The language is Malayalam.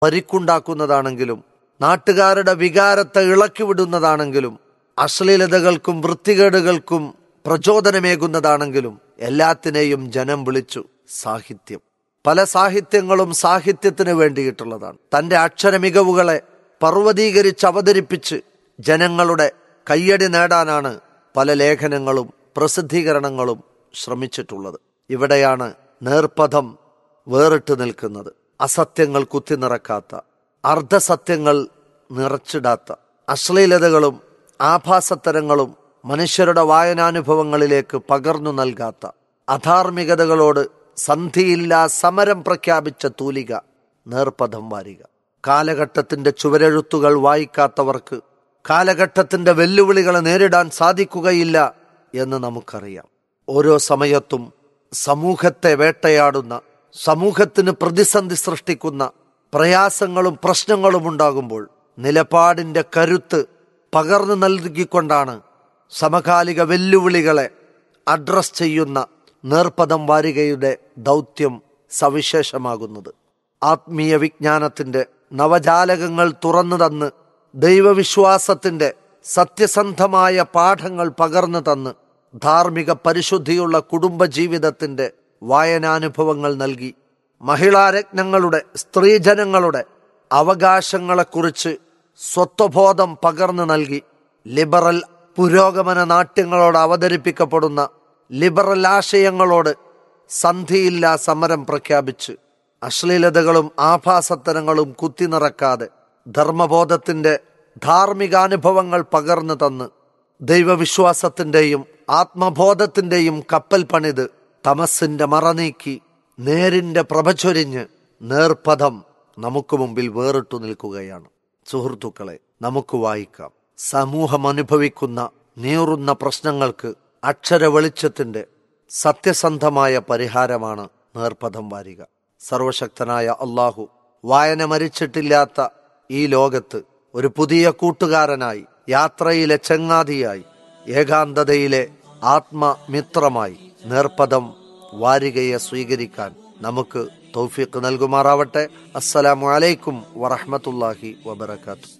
പരിക്കുണ്ടാക്കുന്നതാണെങ്കിലും നാട്ടുകാരുടെ വികാരത്തെ ഇളക്കിവിടുന്നതാണെങ്കിലും അശ്ലീലതകൾക്കും വൃത്തികേടുകൾക്കും പ്രചോദനമേകുന്നതാണെങ്കിലും എല്ലാത്തിനെയും ജനം വിളിച്ചു സാഹിത്യം പല സാഹിത്യങ്ങളും സാഹിത്യത്തിന് വേണ്ടിയിട്ടുള്ളതാണ് തന്റെ അക്ഷര മികവുകളെ പർവ്വതീകരിച്ച് അവതരിപ്പിച്ച് ജനങ്ങളുടെ കയ്യടി നേടാനാണ് പല ലേഖനങ്ങളും പ്രസിദ്ധീകരണങ്ങളും ശ്രമിച്ചിട്ടുള്ളത് ഇവിടെയാണ് നേർപ്പഥം വേറിട്ട് നിൽക്കുന്നത് അസത്യങ്ങൾ കുത്തിനിറക്കാത്ത അർദ്ധസത്യങ്ങൾ നിറച്ചിടാത്ത അശ്ലീലതകളും ആഭാസത്തരങ്ങളും മനുഷ്യരുടെ വായനാനുഭവങ്ങളിലേക്ക് പകർന്നു നൽകാത്ത അധാർമികതകളോട് സന്ധിയില്ലാ സമരം പ്രഖ്യാപിച്ച തൂലിക നേർപ്പഥം വാരിക കാലഘട്ടത്തിന്റെ ചുവരെഴുത്തുകൾ വായിക്കാത്തവർക്ക് കാലഘട്ടത്തിന്റെ വെല്ലുവിളികളെ നേരിടാൻ സാധിക്കുകയില്ല എന്ന് നമുക്കറിയാം ഓരോ സമയത്തും സമൂഹത്തെ വേട്ടയാടുന്ന സമൂഹത്തിന് പ്രതിസന്ധി സൃഷ്ടിക്കുന്ന പ്രയാസങ്ങളും പ്രശ്നങ്ങളും ഉണ്ടാകുമ്പോൾ നിലപാടിന്റെ കരുത്ത് പകർന്നു നൽകിക്കൊണ്ടാണ് സമകാലിക വെല്ലുവിളികളെ അഡ്രസ് ചെയ്യുന്ന നേർപ്പദം വാരികയുടെ ദൗത്യം സവിശേഷമാകുന്നത് ആത്മീയ വിജ്ഞാനത്തിന്റെ നവജാലകങ്ങൾ തുറന്നു തന്ന് ദൈവവിശ്വാസത്തിന്റെ സത്യസന്ധമായ പാഠങ്ങൾ പകർന്നു തന്ന് ധാർമ്മിക പരിശുദ്ധിയുള്ള കുടുംബജീവിതത്തിന്റെ വായനാനുഭവങ്ങൾ നൽകി മഹിളാരത്നങ്ങളുടെ സ്ത്രീജനങ്ങളുടെ അവകാശങ്ങളെക്കുറിച്ച് സ്വത്വബോധം പകർന്നു നൽകി ലിബറൽ പുരോഗമന നാട്യങ്ങളോട് അവതരിപ്പിക്കപ്പെടുന്ന ലിബറൽ ആശയങ്ങളോട് സന്ധിയില്ലാ സമരം പ്രഖ്യാപിച്ച് അശ്ലീലതകളും ആഭാസത്തരങ്ങളും കുത്തിനിറക്കാതെ ധർമ്മബോധത്തിന്റെ ധാർമ്മികാനുഭവങ്ങൾ പകർന്നു തന്ന് ദൈവവിശ്വാസത്തിന്റെയും ആത്മബോധത്തിന്റെയും കപ്പൽ പണിത് തമസിന്റെ മറനീക്കി നേരിന്റെ പ്രഭചൊരിഞ്ഞ് നേർപഥം നമുക്ക് മുമ്പിൽ വേറിട്ടു നിൽക്കുകയാണ് സുഹൃത്തുക്കളെ നമുക്ക് വായിക്കാം സമൂഹം അനുഭവിക്കുന്ന നീറുന്ന പ്രശ്നങ്ങൾക്ക് അക്ഷര വെളിച്ചത്തിന്റെ സത്യസന്ധമായ പരിഹാരമാണ് നേർപഥം വാരിക സർവശക്തനായ അള്ളാഹു വായന മരിച്ചിട്ടില്ലാത്ത ഈ ലോകത്ത് ഒരു പുതിയ കൂട്ടുകാരനായി യാത്രയിലെ ചങ്ങാതിയായി ഏകാന്തതയിലെ ആത്മമിത്രമായി നേർപദം വാരികയെ സ്വീകരിക്കാൻ നമുക്ക് തൗഫീഖ് നൽകുമാറാവട്ടെ അസ്സലാമു അലൈക്കും വറഹ്മത്തുള്ളാഹി വബറകാതുഹു